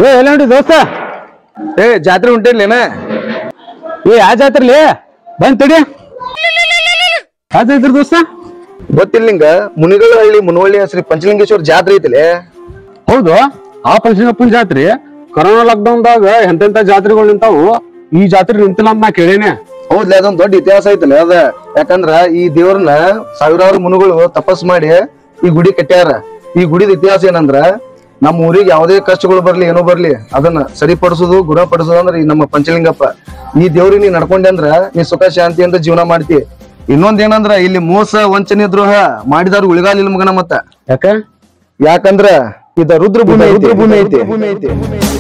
ಏ ಎಲ್ಲ ನೋಡಿ ದೋಸ್ತ ಏ ಜಾತ್ರೆ ಉಂಟೇನ್ಲೇನ ಏ ಯಾವ ಜಾತ್ರೆಲಿ ಬಂದ್ ತಡಿ ಯಾವ ಜಾತ್ರೆ ದೋಸ್ತ ಗೊತ್ತಿಲ್ಲ ನಿಂಗ ಮುನಿಗಳ ಹಳ್ಳಿ ಮುನವಳ್ಳಿ ಶ್ರೀ ಪಂಚಲಿಂಗೇಶ್ವರ ಜಾತ್ರೆ ಐತಿಲೆ ಹೌದು ಆ ಪಂಚಗಪ್ಪನ ಜಾತ್ರೆ ಕೊರೋನಾ ಲಾಕ್ಡೌನ್ ದಾಗ ಎಂತೆಂತ ಜಾತ್ರೆಗಳು ನಿಂತಾವು ಈ ಜಾತ್ರೆ ನಿಂತಿಲ್ಲ ಅಂತ ನಾ ಕೇಳೇನೆ ಹೌದ್ಲೆ ಅದೊಂದ್ ದೊಡ್ಡ ಇತಿಹಾಸ ಐತಲ್ಲ ಅದ ಯಾಕಂದ್ರ ಈ ದೇವ್ರನ್ನ ಸಾವಿರಾರು ಮುನುಗಳು ತಪಸ್ ಮಾಡಿ ಈ ಗುಡಿ ಕಟ್ಟ್ಯಾರ ಈ ಗುಡಿದ ಇತಿಹಾಸ ಏನಂದ್ರ ನಮ್ಮ ಊರಿಗೆ ಯಾವುದೇ ಕಷ್ಟಗಳು ಬರ್ಲಿ ಏನೋ ಬರ್ಲಿ ಅದನ್ನ ಸರಿಪಡಿಸೋದು ಗುಣಪಡಿಸೋದು ಅಂದ್ರೆ ಈ ನಮ್ಮ ಪಂಚಲಿಂಗಪ್ಪ ಈ ದೇವ್ರಿಗೆ ನೀ ನಡ್ಕೊಂಡೆ ಅಂದ್ರ ನೀ ಸುಖ ಶಾಂತಿ ಅಂತ ಜೀವನ ಮಾಡ್ತಿ ಇನ್ನೊಂದ್ ಏನಂದ್ರ ಇಲ್ಲಿ ಮೋಸ ವಂಚನೆ ದ್ರೋಹ ಮಾಡಿದಾರು ಉಳಿಗಾಲಿಲ್ಲ ಮಗನ ಮತ್ತ ಯಾಕ ಯಾಕಂದ್ರ ಇದ ರುದ್ರ ಭೂಮಿ ರುದ್ರ ಭೂಮಿ ಐತಿ